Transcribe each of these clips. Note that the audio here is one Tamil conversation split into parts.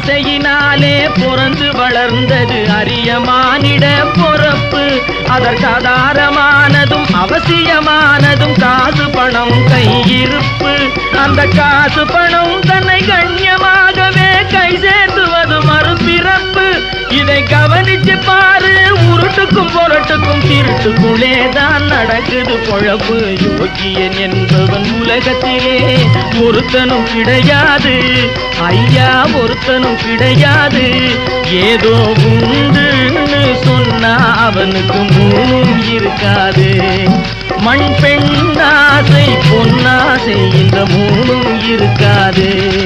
ஆசையினாலே பிறந்து வளர்ந்தது அரிய மானிட பொறப்பு அதற்கு ஆதாரமானதும் அவசியமானதும் காசு பணம் கையிருப்பு அந்த காசு பணம் தன்னை கண்ணியமாகவே கை சேர்த்துவது மறுபிறப்பு இதை கவனிச்சு பாரு உருட்டுக்கும் பொருட்டுக்கும் திருட்டுக்குள்ளே தான் நடக்குது பொழப்பு யோகியன் என்பவன் உலகத்திலே ஒருத்தனும் கிடையாது ஐயா ஒருத்தனும் கிடையாது ஏதோ உண்டுன்னு சொன்னா அவனுக்கு மூணும் இருக்காது மண் பெண் ஆசை பொன்னாசை இந்த மூணும் இருக்காது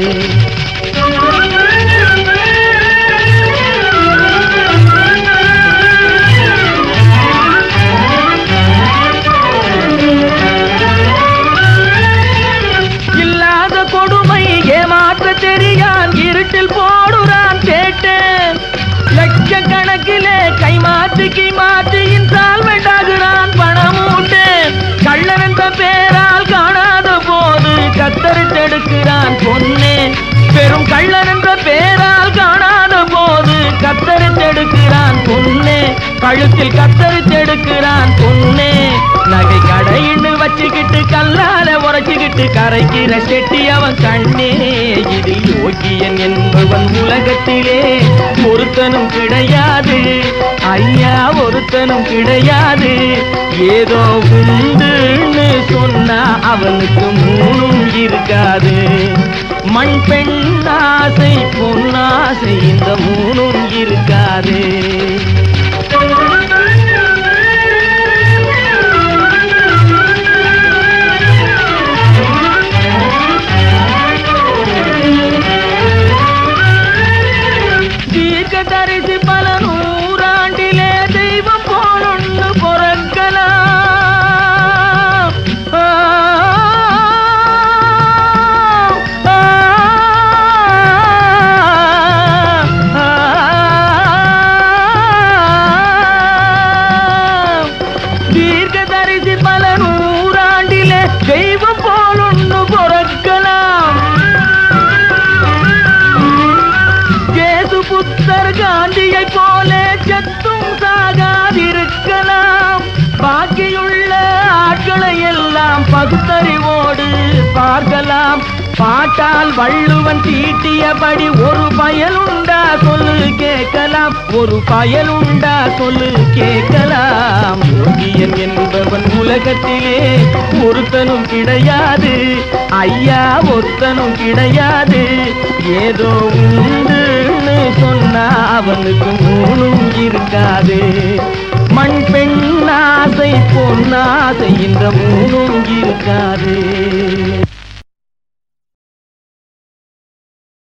இல்லாத கொடுமை ஏமாற்ற தெரியான் இருட்டில் போடுறான் கேட்டேன் லட்சக்கணக்கிலே கை மாற்றி கை மாற்றி இன்ஸ்டால்மெண்ட் ஆகுறான் பணம் உண்டேன் கள்ளன் என்ற பேரால் காணாத போது கத்தரித்தெடுக்கிறான் பொன்னே பெரும் கள்ளன் என்ற பேரால் காணாத போது கத்தரித்தெடுக்கிறான் பொன்னே கழுத்தில் கத்தரித்தெடுக்கிறான் பொன்னே நகை கடையின்னு வச்சுக்கிட்டு கல்லால உரைச்சுக்கிட்டு கரைக்கிற செட்டி அவன் கண்ணே இது யோகியன் என்பவன் உலகத்திலே ஒருத்தனும் கிடையாது ஐயா ஒருத்தனும் கிடையாது ஏதோ உண்டுன்னு சொன்னா அவனுக்கு மூணும் இருக்காது மண் பெண் ஆசை பொன்னாசை இந்த மூணும் இருக்காது தீர்க்க தரிசி பல நூறாண்டிலே தெய்வம் போலொன்று பொறக்கலாம் ஆ, ஆ, ஆ. தீர்க்க தரிசி பல நூறாண்டிலே தெய்வம் போலொன்று பொறக்கலாம் கேசு புத்தர் காந்தியை போல சத்தும் சாகாதிருக்கலாம் பாக்கியுள்ள ஆட்களை எல்லாம் பகுத்தறிவோடு பார்க்கலாம் பாட்டால் வள்ளுவன் தீட்டியபடி ஒரு பயலுண்டா சொல்லு கேட்கலாம் ஒரு பயலுண்டா சொல்லு கேட்கலாம் யோகியன் என்பவன் உலகத்திலே ஒருத்தனும் கிடையாது ஐயா ஒருத்தனும் கிடையாது ஏதோ உண்டுன்னு சொன்னா அவனுக்கு மூணும் இருக்காது மண் பெண் ஆசை பொன்னாசை இந்த மூணும்